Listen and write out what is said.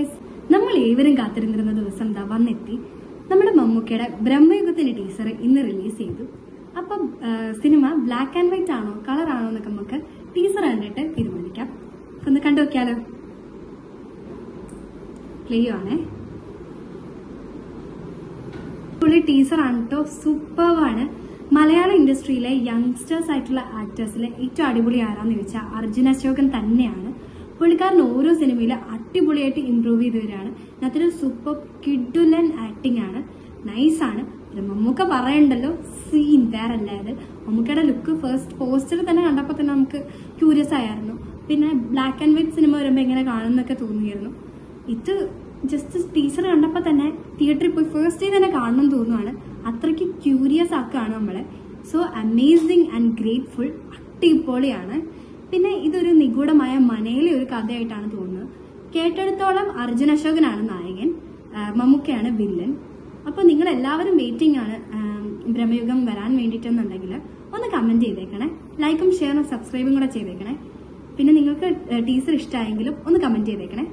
guys നമ്മൾ ഏവരും കാത്തിരുന്നിരുന്ന ദിവസം ദാ വന്നെത്തി നമ്മുടെ മമ്മൂക്കയുടെ ബ്രഹ്മയുഗത്തിന്റെ ടീസർ ഇന്ന് റിലീസ് ചെയ്തു അപ്പം ആ, സിനിമ ബ്ലാക്ക് ആൻഡ് വൈറ്റ് ആണോ കളർ ആണോ എന്നൊക്കെ നമുക്ക് ടീസർ കണ്ടിട്ട് തീരുമാനിക്കാം അപ്പൊ ഒന്ന് കണ്ടു നോക്കിയാലോ പ്ലേ ആണേ പുള്ളി ടീസർ ആണ് കേട്ടോ സൂപ്പർവാണ് മലയാള ഇൻഡസ്ട്രിയിലെ യങ്സ്റ്റേഴ്സ് ആയിട്ടുള്ള ആക്ടേഴ്സിലെ ഏറ്റവും അടിപൊളി ആരാന്ന് ചോദിച്ചാൽ അർജുൻ അശോകൻ തന്നെയാണ് പുള്ളിക്കാരൻ ഓരോ സിനിമയിൽ അടിപൊളിയായിട്ട് ഇമ്പ്രൂവ് ചെയ്ത് വരികയാണ് ഇതിനകത്തൊരു സൂപ്പർ കിഡുലൻ ആക്ടിംഗ് ആണ് നൈസാണ് പിന്നെ മമ്മൂക്ക പറയണ്ടല്ലോ സീൻ വേറെ അല്ലായത് മമ്മൂക്കയുടെ ലുക്ക് ഫസ്റ്റ് പോസ്റ്റർ തന്നെ കണ്ടപ്പോൾ തന്നെ നമുക്ക് ക്യൂരിയസ് ആയിരുന്നു പിന്നെ ബ്ലാക്ക് ആൻഡ് വൈറ്റ് സിനിമ വരുമ്പോൾ എങ്ങനെ കാണുന്നൊക്കെ തോന്നിയിരുന്നു ഇത് ജസ്റ്റ് ടീച്ചർ കണ്ടപ്പോൾ തന്നെ തിയേറ്ററിൽ പോയി ഫസ്റ്റ് ഡേ തന്നെ കാണണം തോന്നുവാണ് അത്രയ്ക്ക് ക്യൂരിയസ് ആക്കുകയാണ് നമ്മളെ സോ അമേസിങ് ആൻഡ് ഗ്രേറ്റ്ഫുൾ അടിപൊളിയാണ് പിന്നെ ഇതൊരു നിഗൂഢമായ മനയിലെ ഒരു കഥയായിട്ടാണ് തോന്നുന്നത് കേട്ടെടുത്തോളം അർജുൻ അശോകനാണ് നായകൻ ആ, മമ്മൂക്കയാണ് വില്ലൻ അപ്പോൾ നിങ്ങൾ എല്ലാവരും വെയിറ്റിംഗ് ആണ് ആ, ബ്രഹ്മയുഗം വരാൻ വേണ്ടിയിട്ടെന്നുണ്ടെങ്കിൽ ഒന്ന് കമന്റ് ചെയ്തേക്കണേ ലൈക്കും ഷെയറും സബ്സ്ക്രൈബും കൂടെ ചെയ്തേക്കണേ പിന്നെ നിങ്ങൾക്ക് ടീച്ചർ ഇഷ്ടമായെങ്കിലും ഒന്ന് കമന്റ് ചെയ്തേക്കണേ